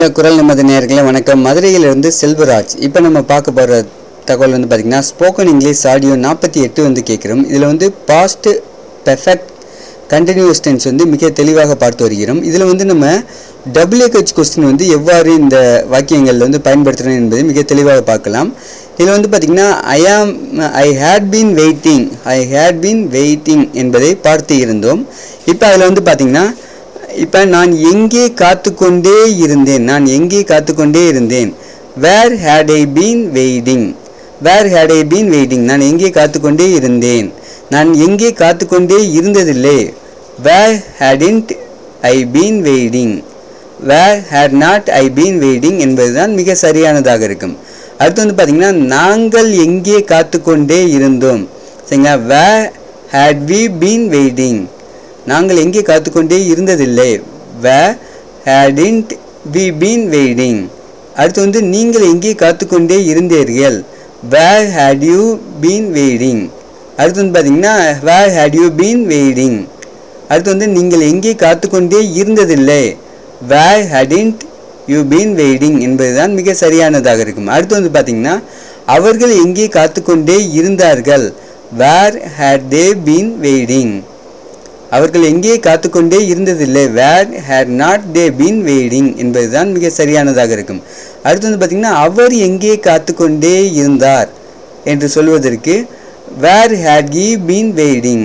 குரல் நிம்மதி நேயர்களே வணக்கம் மதுரையிலிருந்து செல்வராஜ் இப்போ நம்ம பார்க்க போகிற தகவல் வந்து பார்த்திங்கன்னா ஸ்போக்கன் இங்கிலீஷ் ஆடியோ நாற்பத்தி எட்டு வந்து கேட்குறோம் இதில் வந்து பாஸ்ட் பெர்ஃபெக்ட் கண்டினியூஸ் டென்ஸ் வந்து மிக தெளிவாக பார்த்து வருகிறோம் இதில் வந்து நம்ம டபிள்யூஹெச் கொஸ்டின் வந்து எவ்வாறு இந்த வாக்கியங்களில் வந்து பயன்படுத்துகிறோம் என்பதை மிக தெளிவாக பார்க்கலாம் இதில் வந்து பார்த்திங்கன்னா I am I had been waiting I had been waiting என்பதை பார்த்து இருந்தோம் இப்போ அதில் வந்து பார்த்திங்கன்னா இப்போ நான் எங்கே காத்துக்கொண்டே இருந்தேன் நான் எங்கே காத்துக்கொண்டே இருந்தேன் where had I been waiting where had I been waiting நான் எங்கே காத்துக்கொண்டே இருந்தேன் நான் எங்கே காத்துக்கொண்டே இருந்ததில்லை where hadn't I been waiting where had not I been waiting என்பதுதான் மிக சரியானதாக இருக்கும் அடுத்து வந்து பார்த்திங்கன்னா நாங்கள் எங்கே காத்துக்கொண்டே இருந்தோம் சரிங்களா where had we been waiting நாங்கள் எங்கே காத்துக்கொண்டே இருந்ததில்லை where hadn't we been waiting அடுத்து வந்து நீங்கள் எங்கே காத்துக்கொண்டே இருந்தீர்கள் where had you been waiting அடுத்து வந்து பார்த்தீங்கன்னா where had you been waiting அடுத்து வந்து நீங்கள் எங்கே காத்துக்கொண்டே இருந்ததில்லை where hadn't you been waiting என்பதுதான் மிக சரியானதாக இருக்கும் அடுத்து வந்து பார்த்தீங்கன்னா அவர்கள் எங்கே காத்துக்கொண்டே இருந்தார்கள் where had they been waiting அவர்கள் எங்கே காத்துக்கொண்டே இருந்ததில்லை where had not they been waiting என்பதுதான் மிக சரியானதாக இருக்கும் அடுத்து வந்து பார்த்திங்கன்னா அவர் எங்கே காத்துக்கொண்டே இருந்தார் என்று சொல்வதற்கு where had he been waiting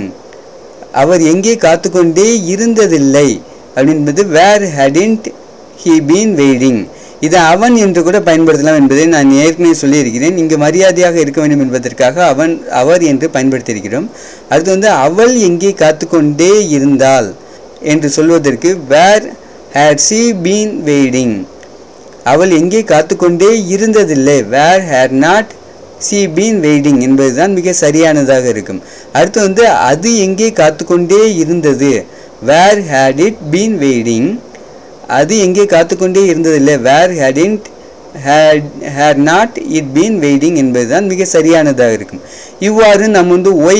அவர் எங்கே காத்துக்கொண்டே இருந்ததில்லை அப்படின்பது where hadn't he been waiting இதை அவன் என்று கூட பயன்படுத்தலாம் என்பதை நான் ஏற்கனவே சொல்லியிருக்கிறேன் இங்கு மரியாதையாக இருக்க வேண்டும் என்பதற்காக அவன் அவர் என்று பயன்படுத்தியிருக்கிறோம் அடுத்து வந்து அவள் எங்கே காத்துக்கொண்டே இருந்தாள் என்று சொல்வதற்கு where had she been waiting அவள் எங்கே காத்துக்கொண்டே இருந்ததில்லை where had not she been waiting என்பதுதான் மிக சரியானதாக இருக்கும் அடுத்து வந்து அது எங்கே காத்துக்கொண்டே இருந்தது where had it been waiting அது எங்கே காத்துக்கொண்டே இருந்ததில்லை where hadn't had had not it been waiting என்பதுதான் மிக சரியானதாக இருக்கும் இவ்வாறு நம்ம வந்து ஒய்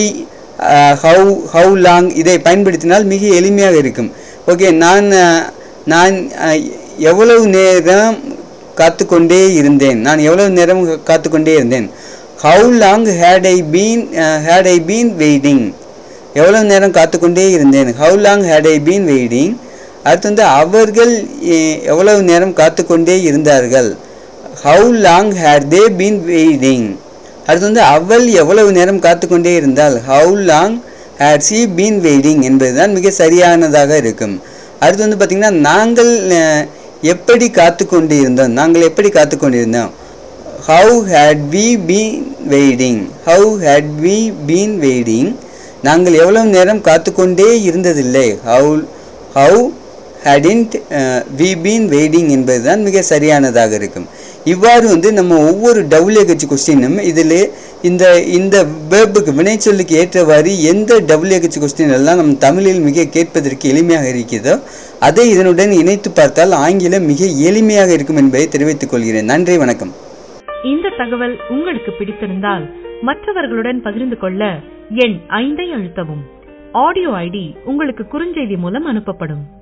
ஹவு ஹவு லாங் இதை பயன்படுத்தினால் மிக எளிமையாக இருக்கும் ஓகே நான் அஹ், நான் அஹ், எவ்வளவு நேரம் காத்துக்கொண்டே இருந்தேன் நான் எவ்வளவு நேரம் காத்துக்கொண்டே இருந்தேன் how long had I been had I been waiting எவ்வளவு நேரம் காத்துக்கொண்டே இருந்தேன் how long had I been waiting அடுத்து வந்து அவர்கள் எ- எவ்வளவு நேரம் காத்துக்கொண்டே இருந்தார்கள் how long had they been waiting அடுத்து வந்து அவள் எவ்வளவு நேரம் காத்துக்கொண்டே இருந்தால் how long had she been waiting என்பதுதான் மிக சரியானதாக இருக்கும் அடுத்து வந்து பார்த்திங்கன்னா நாங்கள் அஹ், எப்படி காத்துக்கொண்டு இருந்தோம் நாங்கள் எப்படி காத்துக்கொண்டு இருந்தோம் how had we been waiting how had we been waiting நாங்கள் எவ்வளவு நேரம் காத்துக்கொண்டே இருந்ததில்லை how how hadn't we been waiting என்பதுதான் மிக சரியானதாக இருக்கும் இவ்வாறு வந்து நம்ம ஒவ்வொரு டபிள்யூஹெச் கொஸ்டினும் இதில் இந்த இந்த வேர்புக்கு வினைச்சொல்லுக்கு ஏற்றவாறு எந்த டபிள்யூஹெச் கொஸ்டின் எல்லாம் நம் தமிழில் மிக கேட்பதற்கு எளிமையாக இருக்கிறதோ அதை இதனுடன் இணைத்து பார்த்தால் ஆங்கிலம் மிக எளிமையாக இருக்கும் என்பதை தெரிவித்துக் கொள்கிறேன் நன்றி வணக்கம் இந்த தகவல் உங்களுக்கு பிடித்திருந்தால் மற்றவர்களுடன் பகிர்ந்து கொள்ள எண் ஐந்தை அழுத்தவும் ஆடியோ ஐடி உங்களுக்கு குறுஞ்செய்தி மூலம் அனுப்பப்படும்